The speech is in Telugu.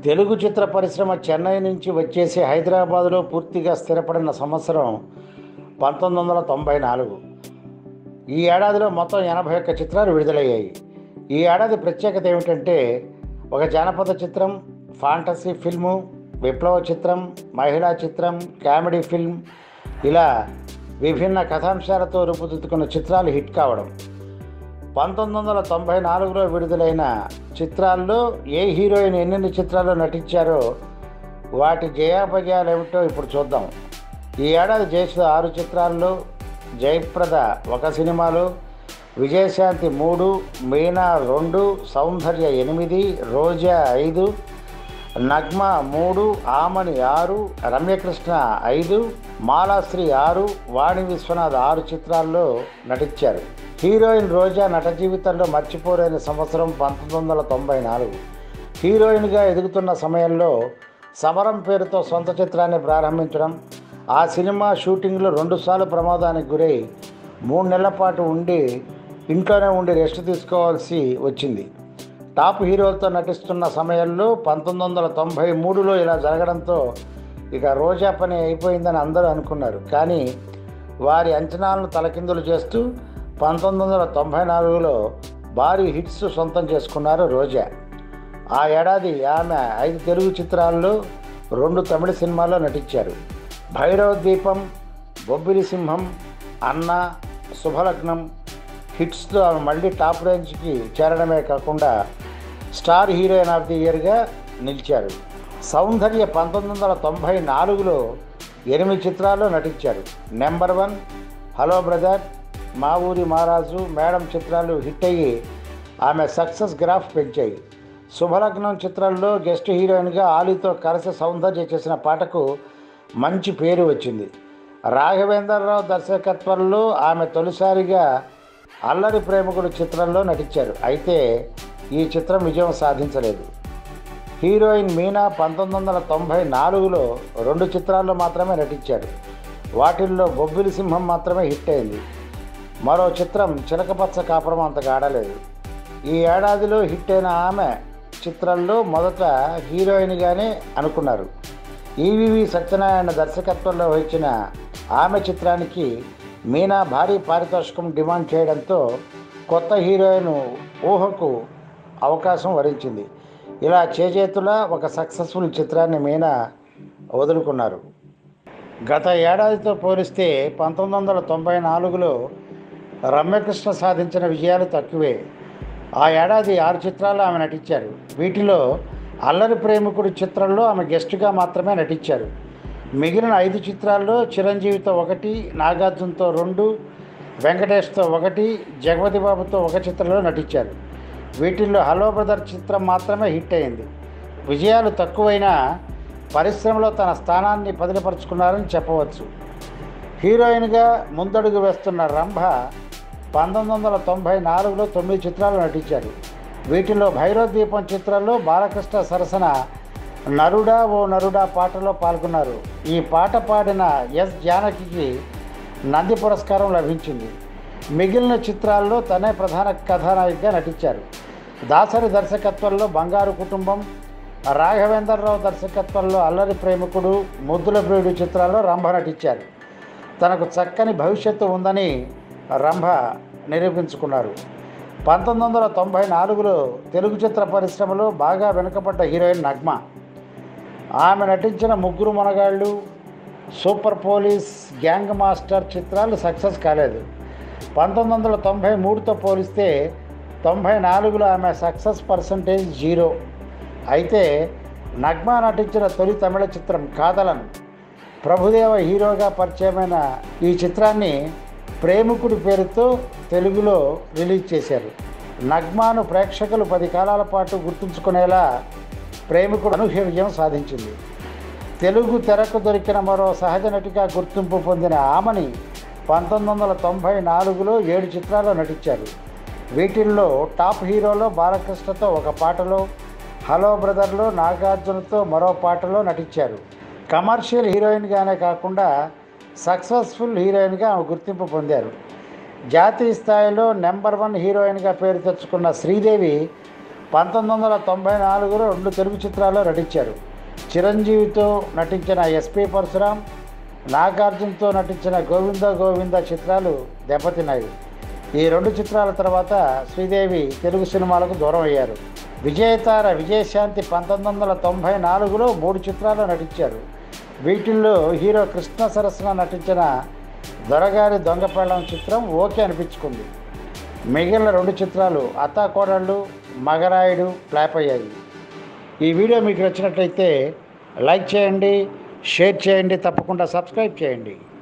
తెలుగు చిత్ర పరిశ్రమ చెన్నై నుంచి వచ్చేసి హైదరాబాదులో పూర్తిగా స్థిరపడిన సంవత్సరం పంతొమ్మిది వందల తొంభై నాలుగు ఈ ఏడాదిలో మొత్తం ఎనభై ఒక్క చిత్రాలు విడుదలయ్యాయి ఈ ఏడాది ప్రత్యేకత ఏమిటంటే ఒక జానపద చిత్రం ఫాంటసీ ఫిల్ము విప్లవ చిత్రం మహిళా చిత్రం కామెడీ ఫిల్మ్ ఇలా విభిన్న కథాంశాలతో రూపుదిద్దుకున్న చిత్రాలు హిట్ కావడం పంతొమ్మిది వందల తొంభై నాలుగులో విడుదలైన చిత్రాల్లో ఏ హీరోయిన్ ఎన్నెన్ని చిత్రాల్లో నటించారో వాటి జయాపజయాలు ఏమిటో ఇప్పుడు చూద్దాం ఈ ఏడాది చేసిన ఆరు చిత్రాల్లో జయప్రద ఒక సినిమాలో విజయశాంతి మూడు మీనా రెండు సౌందర్య ఎనిమిది రోజా ఐదు నగ్మ మూడు ఆమని ఆరు రమ్యకృష్ణ ఐదు మాలాశ్రీ ఆరు వాణి విశ్వనాథ్ ఆరు చిత్రాల్లో నటించారు హీరోయిన్ రోజా నట జీవితంలో మర్చిపోలేని సంవత్సరం పంతొమ్మిది వందల తొంభై నాలుగు హీరోయిన్గా ఎదుగుతున్న సమయంలో సమరం పేరుతో సొంత చిత్రాన్ని ప్రారంభించడం ఆ సినిమా షూటింగ్లో రెండుసార్లు ప్రమాదానికి గురై మూడు నెలల పాటు ఉండి ఇంట్లోనే ఉండి రెస్ట్ తీసుకోవాల్సి వచ్చింది టాప్ హీరోలతో నటిస్తున్న సమయంలో పంతొమ్మిది వందల తొంభై మూడులో ఇలా జరగడంతో ఇక రోజా పని అయిపోయిందని అందరూ అనుకున్నారు కానీ వారి అంచనాలను తలకిందులు చేస్తూ పంతొమ్మిది వందల తొంభై నాలుగులో భారీ హిట్స్ సొంతం చేసుకున్నారు రోజా ఆ ఏడాది ఆమె ఐదు తెలుగు చిత్రాల్లో రెండు తమిళ సినిమాల్లో నటించారు భైరవ దీపం బొబ్బిలి సింహం అన్న శుభలగ్నం హిట్స్తో ఆమె మళ్ళీ టాప్ రేంజ్కి చేరడమే కాకుండా స్టార్ హీరోయిన్ ఆఫ్ ది ఇయర్గా నిలిచారు సౌందర్య పంతొమ్మిది వందల తొంభై నాలుగులో ఎనిమిది చిత్రాల్లో నటించారు నెంబర్ వన్ హలో బ్రదర్ మా ఊరి మహారాజు మేడం చిత్రాలు హిట్ అయ్యి ఆమె సక్సెస్ గ్రాఫ్ పెంచాయి శుభలగ్నం చిత్రంలో గెస్ట్ హీరోయిన్గా ఆలీతో కలిసి సౌందర్య చేసిన పాటకు మంచి పేరు వచ్చింది రాఘవేంద్రరావు దర్శకత్వంలో ఆమె తొలిసారిగా అల్లరి ప్రేమికుడు చిత్రంలో నటించారు అయితే ఈ చిత్రం విజయం సాధించలేదు హీరోయిన్ మీనా పంతొమ్మిది వందల తొంభై నాలుగులో రెండు చిత్రాల్లో మాత్రమే నటించారు వాటిల్లో బొబ్బిలి సింహం మాత్రమే హిట్ అయింది మరో చిత్రం చిలకపచ్చ కాపురం అంతగా ఆడలేదు ఈ ఏడాదిలో హిట్ అయిన ఆమె చిత్రంలో మొదట హీరోయిన్గానే అనుకున్నారు ఈవివి సత్యనారాయణ దర్శకత్వంలో వహించిన ఆమె చిత్రానికి మీనా భారీ పారితోషికం డిమాండ్ చేయడంతో కొత్త హీరోయిన్ ఊహకు అవకాశం వరించింది ఇలా చేజేతుల ఒక సక్సెస్ఫుల్ చిత్రాన్ని మీనా వదులుకున్నారు గత ఏడాదితో పోలిస్తే పంతొమ్మిది వందల తొంభై నాలుగులో రమ్యకృష్ణ సాధించిన విజయాలు తక్కువే ఆ ఏడాది ఆరు చిత్రాల్లో ఆమె నటించారు వీటిలో అల్లరి ప్రేమికుడు చిత్రంలో ఆమె గెస్ట్గా మాత్రమే నటించారు మిగిలిన ఐదు చిత్రాల్లో చిరంజీవితో ఒకటి నాగార్జునతో రెండు వెంకటేష్తో ఒకటి జగపతి బాబుతో ఒక చిత్రంలో నటించారు వీటిల్లో హలో బ్రదర్ చిత్రం మాత్రమే హిట్ అయింది విజయాలు తక్కువైనా పరిశ్రమలో తన స్థానాన్ని పదిలపరుచుకున్నారని చెప్పవచ్చు హీరోయిన్గా ముందడుగు వేస్తున్న రంభ పంతొమ్మిది వందల తొంభై నాలుగులో తొమ్మిది చిత్రాలు నటించారు వీటిలో భైరవ చిత్రంలో బాలకృష్ణ సరసన నరుడా ఓ నరుడా పాటలో పాల్గొన్నారు ఈ పాట పాడిన ఎస్ జానకికి నంది పురస్కారం లభించింది మిగిలిన చిత్రాల్లో తనే ప్రధాన కథానాయికగా నటించారు దాసరి దర్శకత్వంలో బంగారు కుటుంబం రాఘవేంద్రరావు దర్శకత్వంలో అల్లరి ప్రేమికుడు ముద్దుల ప్రియుడు చిత్రాల్లో రంభ నటించారు తనకు చక్కని భవిష్యత్తు ఉందని రంభ నిరూపించుకున్నారు పంతొమ్మిది వందల తొంభై నాలుగులో తెలుగు చిత్ర పరిశ్రమలో బాగా వెనుకబడ్డ హీరోయిన్ నగ్మ ఆమె నటించిన Mugguru Monagallu Super Police Gang Master చిత్రాలు సక్సెస్ కాలేదు పంతొమ్మిది వందల తొంభై మూడుతో పోలిస్తే తొంభై నాలుగులో ఆమె సక్సెస్ పర్సంటేజ్ జీరో అయితే నగ్మా నటించిన తొలి తమిళ చిత్రం కాదలన్ ప్రభుదేవ హీరోగా పరిచయమైన ఈ చిత్రాన్ని ప్రేమికుడి పేరుతో తెలుగులో రిలీజ్ చేశారు నగ్మాను ప్రేక్షకులు పది కాలాల పాటు గుర్తుంచుకునేలా ప్రేమికుడు అనూహ్య విజయం సాధించింది తెలుగు తెరకు దొరికిన మరో సహజ నటిగా గుర్తింపు పొందిన ఆమెని పంతొమ్మిది వందల తొంభై నాలుగులో ఏడు చిత్రాల్లో నటించారు వీటిల్లో టాప్ హీరోలో బాలకృష్ణతో ఒక పాటలో హలో బ్రదర్లో నాగార్జునతో మరో పాటలో నటించారు కమర్షియల్ హీరోయిన్గానే కాకుండా సక్సెస్ఫుల్ హీరోయిన్గా ఆమె గుర్తింపు పొందారు జాతీయ స్థాయిలో నెంబర్ వన్ హీరోయిన్గా పేరు తెచ్చుకున్న శ్రీదేవి పంతొమ్మిది వందల తొంభై నాలుగులో రెండు తెలుగు చిత్రాల్లో నటించారు చిరంజీవితో నటించిన ఎస్పి పరశురాం నాగార్జునతో నటించిన గోవింద గోవింద చిత్రాలు దెబ్బతిన్నాయి ఈ రెండు చిత్రాల తర్వాత శ్రీదేవి తెలుగు సినిమాలకు దూరం అయ్యారు విజయతార విజయశాంతి పంతొమ్మిది వందల తొంభై నాలుగులో మూడు చిత్రాల్లో నటించారు వీటిల్లో హీరో కృష్ణ సరస్సున నటించిన దొరగారి దొంగపెళ్ళం చిత్రం ఓకే అనిపించుకుంది మిగిలిన రెండు చిత్రాలు అత్తాకోడళ్ళు మగరాయుడు ఫ్లాప్ అయ్యాయి ఈ వీడియో మీకు నచ్చినట్లయితే లైక్ చేయండి షేర్ చేయండి తప్పకుండా సబ్స్క్రైబ్ చేయండి